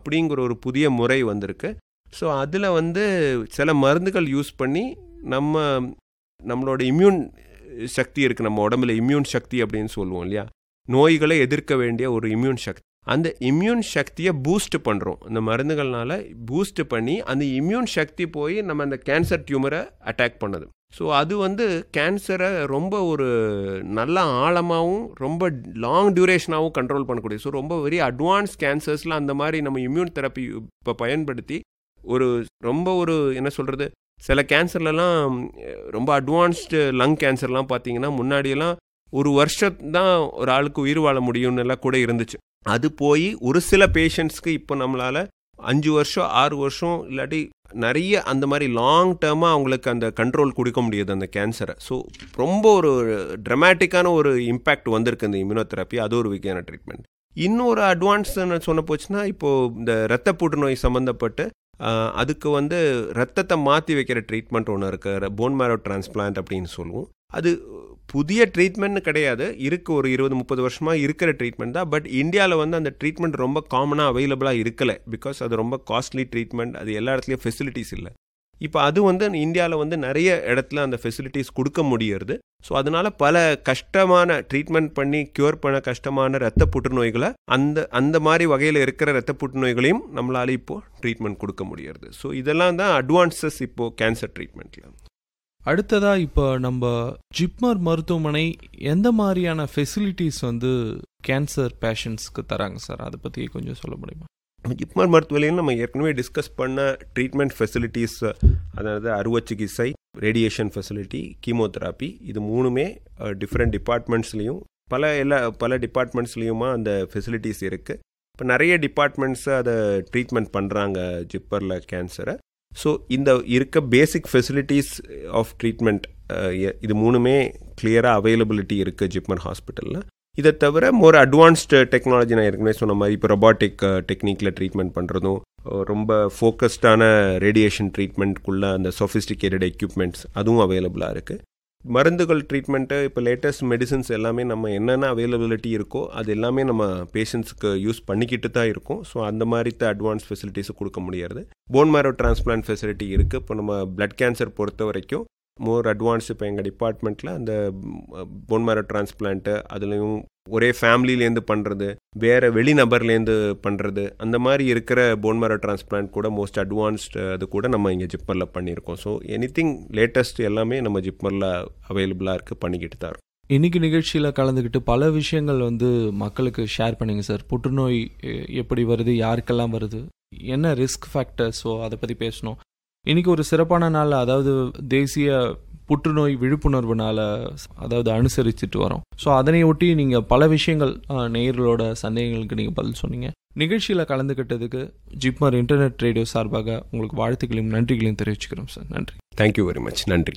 அப்படிங்கிற ஒரு புதிய முறை வந்திருக்கு ஸோ அதில் வந்து சில மருந்துகள் யூஸ் பண்ணி நம்ம நம்மளோட இம்யூன் சக்தி இருக்குது நம்ம உடம்புல இம்யூன் சக்தி அப்படின்னு சொல்லுவோம் இல்லையா நோய்களை எதிர்க்க வேண்டிய ஒரு இம்யூன் சக்தி அந்த இம்யூன் சக்தியை பூஸ்ட் பண்ணுறோம் இந்த மருந்துகள்னால பூஸ்ட் பண்ணி அந்த இம்யூன் சக்தி போய் நம்ம அந்த கேன்சர் டியூமரை அட்டாக் பண்ணுது ஸோ அது வந்து கேன்சரை ரொம்ப ஒரு நல்ல ஆழமாகவும் ரொம்ப லாங் டியூரேஷனாகவும் கண்ட்ரோல் பண்ணக்கூடிய ஸோ ரொம்ப வெரி அட்வான்ஸ் கேன்சர்ஸில் அந்த மாதிரி நம்ம இம்யூன் தெரப்பி இப்போ பயன்படுத்தி ஒரு ரொம்ப ஒரு என்ன சொல்கிறது சில கேன்சர்லலாம் ரொம்ப அட்வான்ஸ்டு லங் கேன்சர்லாம் பார்த்தீங்கன்னா முன்னாடியெல்லாம் ஒரு வருஷம் தான் ஒரு ஆளுக்கு உயிர் வாழ முடியும்னு எல்லாம் கூட இருந்துச்சு அது போய் ஒரு சில பேஷண்ட்ஸ்க்கு இப்போ நம்மளால் அஞ்சு வருஷம் ஆறு வருஷம் இல்லாட்டி நிறைய அந்த மாதிரி லாங் டேர்மாக அவங்களுக்கு அந்த கண்ட்ரோல் கொடுக்க முடியாது அந்த கேன்சரை ஸோ ரொம்ப ஒரு ட்ரமேட்டிக்கான ஒரு இம்பேக்ட் வந்திருக்கு இந்த இம்யூனோதெரப்பி அது ஒரு வகையான ட்ரீட்மெண்ட் இன்னொரு அட்வான்ஸ் சொன்ன போச்சுன்னா இப்போது இந்த ரத்த புற்றுநோய் சம்மந்தப்பட்டு அதுக்கு வந்து ரத்தத்தை மாற்றி வைக்கிற ட்ரீட்மெண்ட் ஒன்று இருக்குது போன் மேரோ டிரான்ஸ்பிளான்ட் அப்படின்னு சொல்லுவோம் அது புதிய ட்ரீட்மெண்ட்னு கிடையாது இருக்கு ஒரு இருபது முப்பது வருஷமாக இருக்கிற ட்ரீட்மெண்ட் தான் பட் இந்தியாவில் வந்து அந்த ட்ரீட்மெண்ட் ரொம்ப காமனாக அவைலபிளாக இருக்கலை பிகாஸ் அது ரொம்ப காஸ்ட்லி ட்ரீட்மெண்ட் அது எல்லா இடத்துலையும் ஃபெசிலிட்டிஸ் இல்லை இப்போ அது வந்து இந்தியாவில் வந்து நிறைய இடத்துல அந்த ஃபெசிலிட்டிஸ் கொடுக்க முடியறது ஸோ அதனால பல கஷ்டமான ட்ரீட்மெண்ட் பண்ணி க்யூர் பண்ண கஷ்டமான ரத்த புற்றுநோய்களை அந்த அந்த மாதிரி வகையில் இருக்கிற ரத்த புற்றுநோய்களையும் நம்மளால இப்போது ட்ரீட்மெண்ட் கொடுக்க முடியறது ஸோ இதெல்லாம் தான் அட்வான்சஸ் இப்போது கேன்சர் ட்ரீட்மெண்ட்டில் அடுத்ததா இப்போ நம்ம ஜிப்மர் மருத்துவமனை எந்த மாதிரியான ஃபெசிலிட்டிஸ் வந்து கேன்சர் பேஷண்ட்ஸ்க்கு தராங்க சார் அதை பற்றி கொஞ்சம் சொல்ல முடியுமா ஜிப்மர் மருத்துவமனையில் நம்ம ஏற்கனவே டிஸ்கஸ் பண்ண ட்ரீட்மெண்ட் ஃபெசிலிட்டிஸ் அதாவது அறுவை சிகிச்சை ரேடியேஷன் ஃபெசிலிட்டி கீமோதெராப்பி இது மூணுமே டிஃப்ரெண்ட் டிபார்ட்மெண்ட்ஸ்லேயும் பல எல்லா பல டிபார்ட்மெண்ட்ஸ்லேயுமா அந்த ஃபெசிலிட்டிஸ் இருக்குது இப்போ நிறைய டிபார்ட்மெண்ட்ஸ் அதை ட்ரீட்மெண்ட் பண்ணுறாங்க ஜிப்பரில் கேன்சரை ஸோ இந்த இருக்க பேசிக் ஃபெசிலிட்டிஸ் ஆஃப் ட்ரீட்மெண்ட் இது மூணுமே கிளியராக அவைலபிலிட்டி இருக்குது ஜிப்மர் ஹாஸ்பிட்டலில் இதை தவிர மோர் அட்வான்ஸ்டு டெக்னாலஜி நான் ஏற்கனவே சொன்ன மாதிரி இப்போ ரொபாட்டிக் டெக்னிக்கில் ட்ரீட்மெண்ட் பண்ணுறதும் ரொம்ப ஃபோக்கஸ்டான ரேடியேஷன் ட்ரீட்மெண்ட்குள்ளே அந்த சொஃபிஸ்டிகேட்டட் எக்யூப்மெண்ட்ஸ் அதுவும் அவைலபிளாக இருக்குது மருந்துகள் ட்ரீட்மெண்ட்டு இப்போ லேட்டஸ்ட் மெடிசன்ஸ் எல்லாமே நம்ம என்னென்ன அவைலபிலிட்டி இருக்கோ அது எல்லாமே நம்ம பேஷண்ட்ஸுக்கு யூஸ் பண்ணிக்கிட்டு தான் இருக்கும் ஸோ அந்த மாதிரி தான் அட்வான்ஸ் ஃபெசிலிட்டிஸை கொடுக்க முடியாது போன் மேரோ டிரான்ஸ்பிளான்ட் ஃபெசிலிட்டி இருக்குது இப்போ நம்ம பிளட் கேன்சர் பொறுத்த வரைக்கும் மோர் அட்வான்ஸ் இப்போ எங்கள் டிபார்ட்மெண்ட்டில் அந்த போன் மேரோ டிரான்ஸ்பிளான்ட்டு அதுலேயும் ஒரே ஃபேமிலிலேருந்து பண்ணுறது வேறு வெளிநபர்லேருந்து பண்ணுறது அந்த மாதிரி இருக்கிற போன் மேரோ டிரான்ஸ்பிளான்ட் கூட மோஸ்ட் அட்வான்ஸ்டு அது கூட நம்ம இங்கே ஜிப்பரில் பண்ணியிருக்கோம் ஸோ எனி திங் லேட்டஸ்ட் எல்லாமே நம்ம ஜிப்பரில் அவைலபிளாக இருக்குது பண்ணிக்கிட்டு தான் இருக்கும் இன்னைக்கு நிகழ்ச்சியில் கலந்துக்கிட்டு பல விஷயங்கள் வந்து மக்களுக்கு ஷேர் பண்ணிங்க சார் புற்றுநோய் எப்படி வருது யாருக்கெல்லாம் வருது என்ன ரிஸ்க் ஃபேக்டர்ஸோ அதை பற்றி பேசணும் இன்னைக்கு ஒரு சிறப்பான நாள் அதாவது தேசிய புற்றுநோய் விழிப்புணர்வு நாளை அதாவது அனுசரிச்சுட்டு வரோம் ஸோ அதனை ஒட்டி நீங்கள் பல விஷயங்கள் நேயர்களோட சந்தேகங்களுக்கு நீங்கள் பதில் சொன்னீங்க நிகழ்ச்சியில் கலந்துக்கிட்டதுக்கு ஜிப்மர் இன்டர்நெட் ரேடியோ சார்பாக உங்களுக்கு வாழ்த்துக்களையும் நன்றிகளையும் தெரிவிச்சுக்கிறோம் சார் நன்றி தேங்க்யூ வெரி மச் நன்றி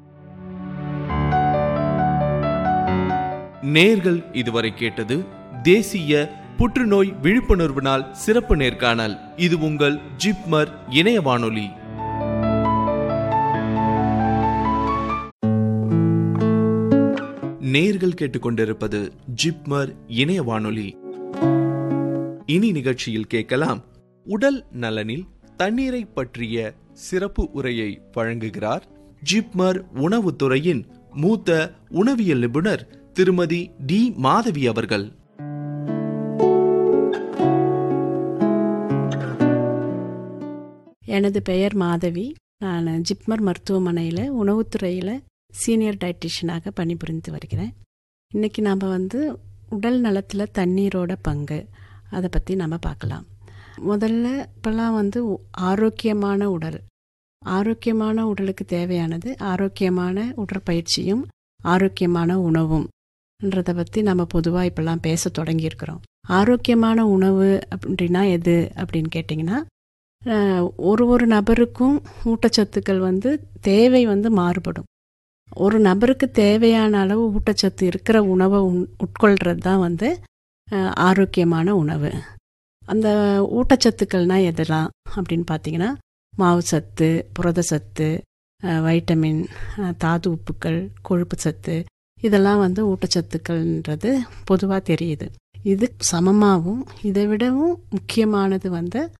நேர்கள் இதுவரை கேட்டது தேசிய புற்றுநோய் விழிப்புணர்வு நாள் சிறப்பு நேர்காணல் இது உங்கள் ஜிப்மர் இணைய வானொலி நேர்கள் கேட்டுக்கொண்டிருப்பது ஜிப்மர் இணைய வானொலி இனி நிகழ்ச்சியில் கேட்கலாம் உடல் நலனில் தண்ணீரை பற்றிய சிறப்பு உரையை வழங்குகிறார் ஜிப்மர் உணவுத்துறையின் மூத்த உணவியல் நிபுணர் திருமதி டி மாதவி அவர்கள் எனது பெயர் மாதவி நான் ஜிப்மர் மருத்துவமனையில் உணவுத்துறையில் சீனியர் டயட்டிஷியனாக பணிபுரிந்து வருகிறேன் இன்றைக்கி நாம் வந்து உடல் நலத்தில் தண்ணீரோட பங்கு அதை பற்றி நம்ம பார்க்கலாம் முதல்ல இப்போல்லாம் வந்து ஆரோக்கியமான உடல் ஆரோக்கியமான உடலுக்கு தேவையானது ஆரோக்கியமான உடற்பயிற்சியும் ஆரோக்கியமான உணவும் ன்றதை பற்றி நம்ம பொதுவாக இப்போல்லாம் பேச தொடங்கியிருக்கிறோம் ஆரோக்கியமான உணவு அப்படின்னா எது அப்படின்னு கேட்டிங்கன்னா ஒரு ஒரு நபருக்கும் ஊட்டச்சத்துக்கள் வந்து தேவை வந்து மாறுபடும் ஒரு நபருக்கு தேவையான அளவு ஊட்டச்சத்து இருக்கிற உணவை உட்கொள்கிறது தான் வந்து ஆரோக்கியமான உணவு அந்த ஊட்டச்சத்துக்கள்னால் எதெல்லாம் அப்படின்னு பார்த்தீங்கன்னா மாவு சத்து புரத சத்து வைட்டமின் தாது உப்புக்கள் கொழுப்பு சத்து இதெல்லாம் வந்து ஊட்டச்சத்துக்கள்ன்றது பொதுவாக தெரியுது இது சமமாகவும் இதை விடவும் முக்கியமானது வந்து